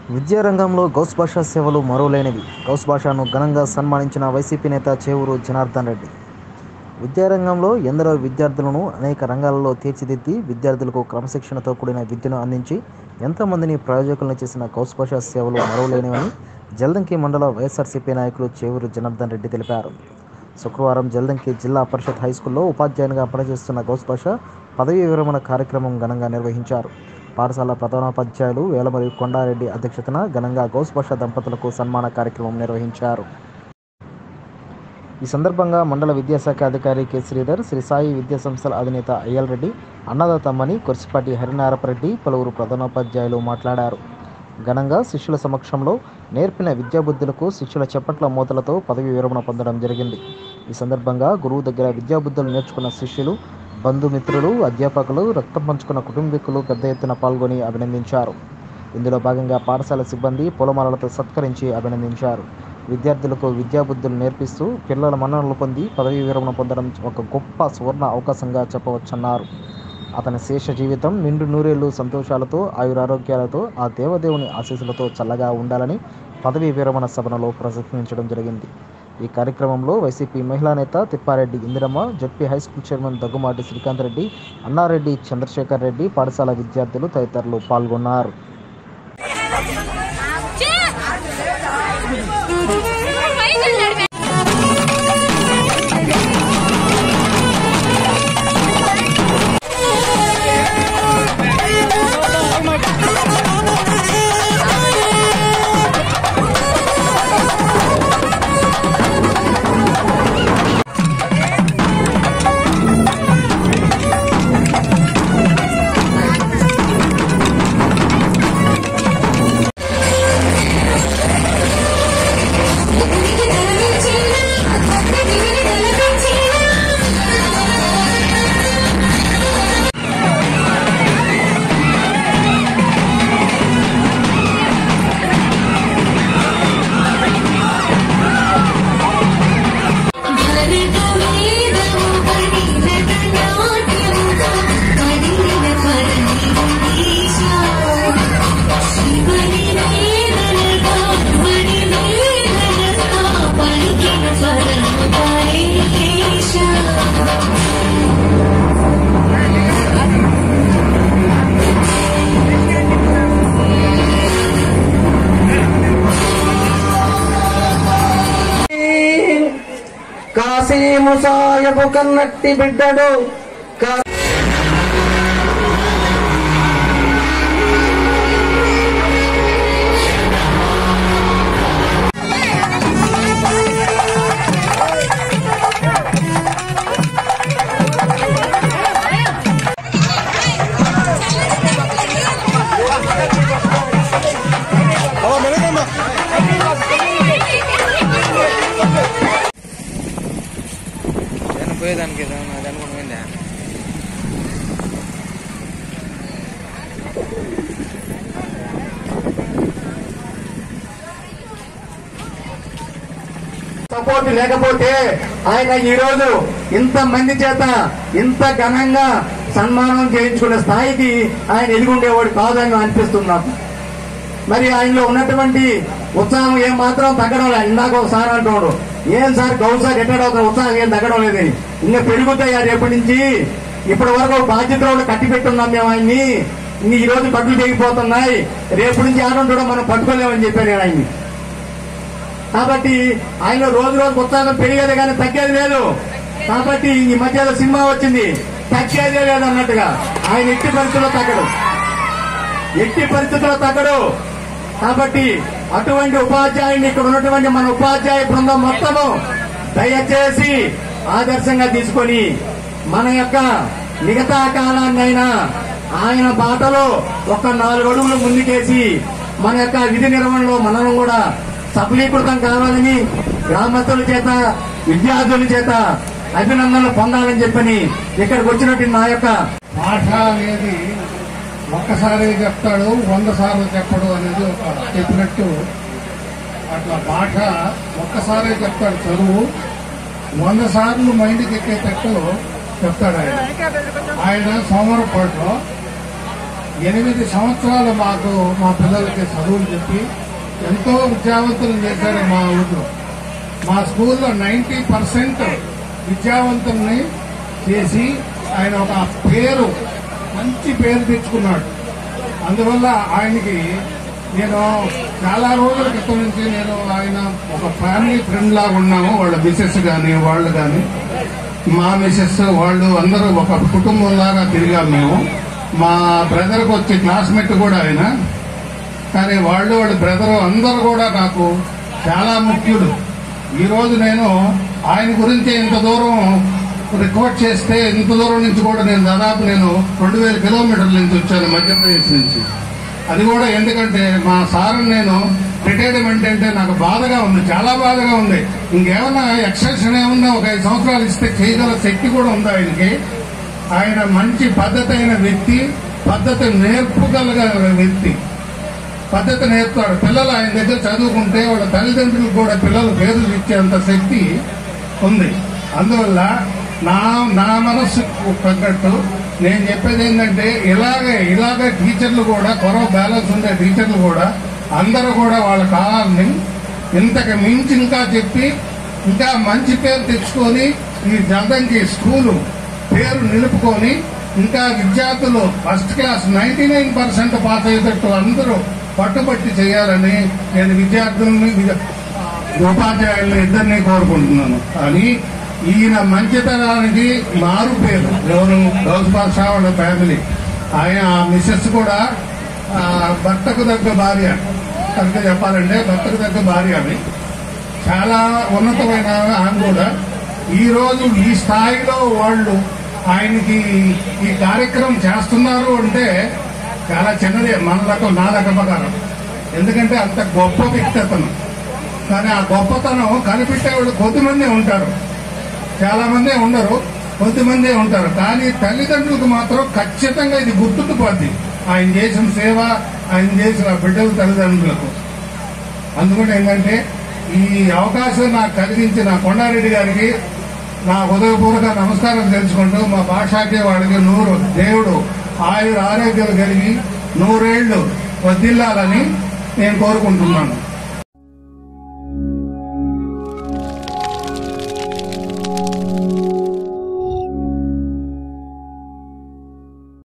విద్యారంగంలో గౌస్ భాషా సేవలు మరోలేనివి గౌస్ భాషను ఘనంగా సన్మానించిన వైసీపీ నేత చేవూరు జనార్దన్ రెడ్డి విద్యారంగంలో ఎందరో విద్యార్థులను అనేక రంగాలలో తీర్చిదిద్ది విద్యార్థులకు క్రమశిక్షణతో కూడిన విద్యను అందించి ఎంతోమందిని ప్రయోజకులను చేసిన గౌస్ భాషా సేవలు మరోలేనివని జల్దంకి మండల వైఎస్ఆర్సీపీ నాయకులు చేవూరు జనార్దన్ రెడ్డి తెలిపారు శుక్రవారం జల్దంకి జిల్లా పరిషత్ హైస్కూల్లో ఉపాధ్యాయునిగా పనిచేస్తున్న గౌస్ భాష పదవీ విరమణ కార్యక్రమం ఘనంగా నిర్వహించారు పాఠశాల ప్రధానోపాధ్యాయులు వేలమరి కొండారెడ్డి అధ్యక్షతన ఘనంగా గౌస్ భాష దంపతులకు సన్మాన కార్యక్రమం నిర్వహించారు ఈ సందర్భంగా మండల విద్యాశాఖ అధికారి కె శ్రీధర్ శ్రీ సాయి విద్యా సంస్థల అధినేత అయ్యల్ రెడ్డి అన్నదాతమ్మని కొర్సిపాటి హరినారపరెడ్డి పలువురు ప్రధానోపాధ్యాయులు మాట్లాడారు ఘనంగా శిష్యుల సమక్షంలో నేర్పిన విద్యాబుద్ధులకు శిష్యుల చెప్పట్ల మూతలతో పదవి విరమణ పొందడం జరిగింది ఈ సందర్భంగా గురువు దగ్గర విద్యాబుద్ధులు నేర్చుకున్న శిష్యులు బంధుమిత్రులు అధ్యాపకులు రక్తం పంచుకున్న కుటుంబీకులు పెద్ద ఎత్తున పాల్గొని అభినందించారు ఇందులో భాగంగా పాఠశాల సిబ్బంది పొలమాలలతో సత్కరించి అభినందించారు విద్యార్థులకు విద్యాబుద్ధులు నేర్పిస్తూ పిల్లల మన్ననలు పొంది పదవీ విరమణ పొందడం ఒక గొప్ప సువర్ణ అవకాశంగా చెప్పవచ్చన్నారు అతని శేష జీవితం నిండు నూరేళ్లు సంతోషాలతో ఆయురారోగ్యాలతో ఆ దేవదేవుని ఆశీస్సులతో చల్లగా ఉండాలని పదవీ విరమణ సభలో ప్రసంగించడం జరిగింది ఈ కార్యక్రమంలో వైసీపీ మహిళా నేత Tippareddy Indiramma ZP high school chairman Daggumati Srikanth Reddy Annareddy Chandrasekhar Reddy పాఠశాల విద్యార్థులు తదితరులు పాల్గొన్నారు కాశీము సాయపు కన్నట్టి బిడ్డడు కా- దాన్ని పోయేదానికి ఏదైనా అది అనుకుని పోయిందా సపోర్ట్ లేకపోతే ఆయన ఈ రోజు ఇంత మంది చేత ఇంత ఘనంగా సన్మానం చేయించుకునే స్థాయికి ఆయన ఎదుగుండేవాడు కాదని అనిపిస్తుంది నాకు మరి ఆయనలో ఉన్నటువంటి ఉత్సాహం ఏం మాత్రం తగ్గడం లేదు ఇందాక ఒకసారి అంటున్నాడు ఏం సార్ గౌసా ఎట్టడం ఒక ఉత్సాహం ఏం తగ్గడం లేదని ఇంకా పెరుగుతాయి రేపటి నుంచి ఇప్పటి వరకు బాధ్యతలు కట్టి పెట్టున్నాం మేము ఆయన్ని ఇంక ఈ రోజు కట్లు తెగిపోతున్నాయి రేపు నుంచి ఆడుంటాడో మనం పట్టుకోలేమని చెప్పాను నేను ఆయన్ని కాబట్టి ఆయన రోజు రోజు ఉత్సాహం పెరిగేది కానీ తగ్గేది లేదు కాబట్టి ఈ మధ్యలో సినిమా వచ్చింది తగ్గేదే లేదు అన్నట్టుగా ఆయన ఎట్టి పరిస్థితుల్లో తగ్గడు ఎట్టి పరిస్థితుల్లో తగ్గడు కాబట్టి అటువంటి ఉపాధ్యాయుని ఇక్కడ ఉన్నటువంటి మన ఉపాధ్యాయ బృందం మొత్తము దయచేసి ఆదర్శంగా తీసుకొని మన యొక్క మిగతా కాలాన్నైనా ఆయన బాటలో ఒక నాలుగు అడుగులు ముందుకేసి మన యొక్క విధి నిర్వహణలో మనం కూడా సఫలీకృతం కావాలని గ్రామస్తుల చేత విద్యార్థుల చేత అభినందనలు పొందాలని చెప్పని ఇక్కడికి వచ్చినట్టు నా యొక్క భాష అనేది ఒక్కసారి చెప్తాడు వంద సార్లు చెప్పడు అనేది ఒక చెప్పినట్టు అట్లా భాష ఒక్కసారే చెప్తాడు చదువు వంద సార్లు మైండ్కి ఎక్కేటట్టు చెప్తాడు ఆయన ఆయన సోమరపాటులో ఎనిమిది సంవత్సరాలు మాకు మా పిల్లలకి చదువులు చెప్పి ఎంతో విద్యావంతులు చేశారు మా ఊళ్ళో మా స్కూల్లో నైంటీ పర్సెంట్ విద్యావంతుల్ని చేసి ఆయన ఒక పేరు మంచి పేరు తెచ్చుకున్నాడు అందువల్ల ఆయనకి నేను చాలా రోజుల క్రితం నుంచి నేను ఆయన ఒక ఫ్యామిలీ ఫ్రెండ్ లాగా ఉన్నాము వాళ్ళ మిసెస్ కానీ వాళ్ళు కానీ మా మిసెస్ వాళ్ళు అందరూ ఒక కుటుంబం లాగా తిరిగాము మేము మా బ్రదర్కి వచ్చే క్లాస్మేట్ కూడా ఆయన కానీ వాళ్ళు వాళ్ళ బ్రదరు అందరూ కూడా నాకు చాలా ముఖ్యులు ఈ రోజు నేను ఆయన గురించి ఇంత దూరం రికార్డ్ చేస్తే ఇంత దూరం నుంచి కూడా నేను దాదాపు నేను రెండు వేల కిలోమీటర్ల నుంచి వచ్చాను మధ్యప్రదేశ్ నుంచి అది కూడా ఎందుకంటే మా సార్ నేను రిటైర్మెంట్ అంటే నాకు బాధగా ఉంది చాలా బాధగా ఉంది ఇంకేమన్నా ఎక్సెషన్ ఏమన్నా ఒక ఐదు సంవత్సరాలు ఇస్తే చేయగల శక్తి కూడా ఉంది ఆయనకి ఆయన మంచి పద్ధతి అయిన వ్యక్తి పద్ధతి నేర్పుగలగల వ్యక్తి పద్ధతి నేర్పుతాడు పిల్లలు ఆయన దగ్గర చదువుకుంటే వాళ్ళ తల్లిదండ్రులకు కూడా పిల్లలు పేర్లు ఇచ్చేంత శక్తి ఉంది అందువల్ల నా నా మనస్సుకు తగ్గట్టు నేను చెప్పేది ఏంటంటే ఇలాగే ఇలాగే టీచర్లు కూడా కొరవ బ్యాలెన్స్ ఉండే టీచర్లు కూడా అందరూ కూడా వాళ్ళ కాలాన్ని ఇంతకు మించి ఇంకా చెప్పి ఇంకా మంచి పేరు తెచ్చుకొని ఈ జల్దంకి స్కూలు పేరు నిలుపుకొని ఇంకా విద్యార్థులు first class ninety nine percent pass అయ్యేటట్టు అందరూ పట్టుబట్టి చేయాలని నేను విద్యార్థుల్ని విద్య- ఉపాధ్యాయుల్ని ఇద్దరిని కోరుకుంటున్నాను కానీ ఈయన మంచితనానికి మారు పేరు ఎవరు గౌస్ బాషా వాళ్ళ ఫ్యామిలీ ఆయన ఆ మిస్సెస్ కూడా ఆ, భర్తకు తగ్గ భార్య కనుక చెప్పాలంటే భర్తకు తగ్గ భార్య ఆమె చాలా ఉన్నతమైన ఆమె కూడా ఈ రోజు ఈ స్థాయిలో వాళ్ళు ఆయనకి ఈ కార్యక్రమం చేస్తున్నారు అంటే చాలా చిన్నదే మన రకం నా రకం ప్రకారం ఎందుకంటే అంత గొప్ప వ్యక్తి అతను కానీ ఆ గొప్పతనం కనిపెట్టేవాళ్ళు కొద్దిమందే ఉంటారు చాలా మందే ఉండరు కొద్దిమందే ఉంటారు కానీ తల్లిదండ్రులకు మాత్రం ఖచ్చితంగా ఇది గుర్తుండిపోద్ది ఆయన చేసిన సేవ ఆయన చేసిన బిడ్డల తల్లిదండ్రులకు అందుకని ఏంటంటే ఈ అవకాశం నాకు కలిగించిన కొండారెడ్డి గారికి నా హృదయపూర్వక నమస్కారం తెలుసుకుంటూ మా భాషాకి వాళ్ళకి నూరు దేవుడు ఆయుర ఆరోగ్యాలు కలిగి నూరేళ్లు వదిల్లాలని నేను కోరుకుంటున్నాను